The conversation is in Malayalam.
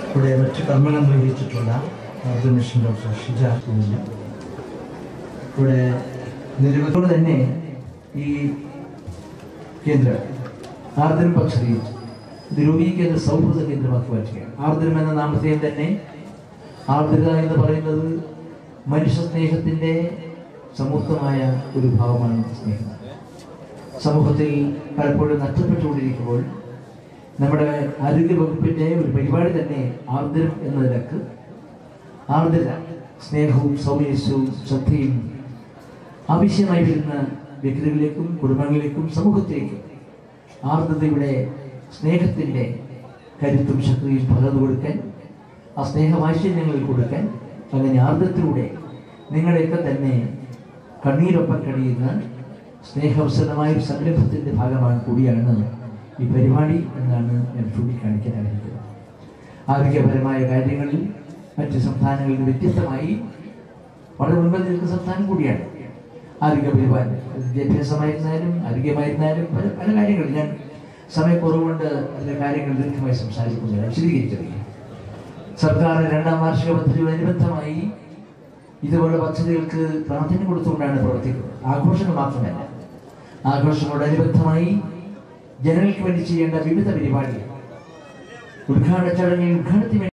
ഇവിടെ മറ്റ് കർമ്മങ്ങൾ നിർവഹിച്ചിട്ടുള്ള ആർദ്ര മിഷൻ ഡോക്ടർ ഷിജ കുഞ്ഞ് ഇവിടെ നിരവധി തന്നെ ഈ കേന്ദ്രം ആർദ്രം പദ്ധതി ഇത് രൂപീകരിക്കുന്ന സൗഹൃദ കേന്ദ്രമാക്കി മാറ്റുകയാണ് ആർദ്രം എന്ന നാമധേയം തന്നെ ആർദ്രത എന്ന് പറയുന്നത് മനുഷ്യ സ്നേഹത്തിൻ്റെ സമൂർത്തമായ ഒരു ഭാവമാണ് സ്നേഹം സമൂഹത്തിൽ പലപ്പോഴും നഷ്ടപ്പെട്ടുകൊണ്ടിരിക്കുമ്പോൾ നമ്മുടെ ആരോഗ്യ വകുപ്പിൻ്റെ ഒരു പരിപാടി തന്നെ ആർദ്രം എന്ന നിലക്ക് ആർദ്രത സ്നേഹവും സൗമനസ്യവും ശ്രദ്ധയും ആവശ്യമായി വരുന്ന വ്യക്തികളിലേക്കും കുടുംബങ്ങളിലേക്കും സമൂഹത്തിലേക്കും ആർദ്രതയുടെ സ്നേഹത്തിൻ്റെ കരുത്തും ശക്തിയും പകർന്നു കൊടുക്കാൻ ആ സ്നേഹവാത്സല്യങ്ങളിൽ കൊടുക്കാൻ അങ്ങനെ ആർദ്രത്തിലൂടെ നിങ്ങളുടെയൊക്കെ തന്നെ കണ്ണീരൊപ്പം കഴിയുന്ന സ്നേഹവസരമായ ഒരു സംരംഭത്തിൻ്റെ ഭാഗമാണ് കൂടിയാണ് ഈ പരിപാടി എന്നാണ് ഞാൻ ചൂണ്ടിക്കാണിക്കാൻ ആഗ്രഹിക്കുന്നത് ആരോഗ്യപരമായ കാര്യങ്ങളിൽ മറ്റ് സംസ്ഥാനങ്ങളിൽ നിന്ന് വ്യത്യസ്തമായി വളരെ മുൻപിൽ നിൽക്കുന്ന സംസ്ഥാനം കൂടിയാണ് ആരോഗ്യ പരിപാലനം വിദ്യാഭ്യാസമായിരുന്നാലും ആരോഗ്യമായിരുന്നാലും പല പല കാര്യങ്ങളും ഞാൻ സമയക്കുറവുകൊണ്ട് അതിലെ കാര്യങ്ങൾ ദീർഘമായി സംസാരിക്കുന്നില്ല വിശദീകരിച്ചറിയാം സർക്കാർ രണ്ടാം വാർഷിക പദ്ധതിയോടനുബന്ധമായി ഇതുപോലുള്ള പദ്ധതികൾക്ക് പ്രാധാന്യം കൊടുത്തുകൊണ്ടാണ് പ്രവർത്തിക്കുന്നത് ആഘോഷങ്ങൾ മാത്രമല്ല ആഘോഷങ്ങളോടനുബന്ധമായി ജനങ്ങൾക്ക് വേണ്ടി ചെയ്യേണ്ട വിവിധ പരിപാടികൾ ഉദ്ഘാടന ചടങ്ങിൽ ഉദ്ഘാടനത്തിന് വേണ്ടി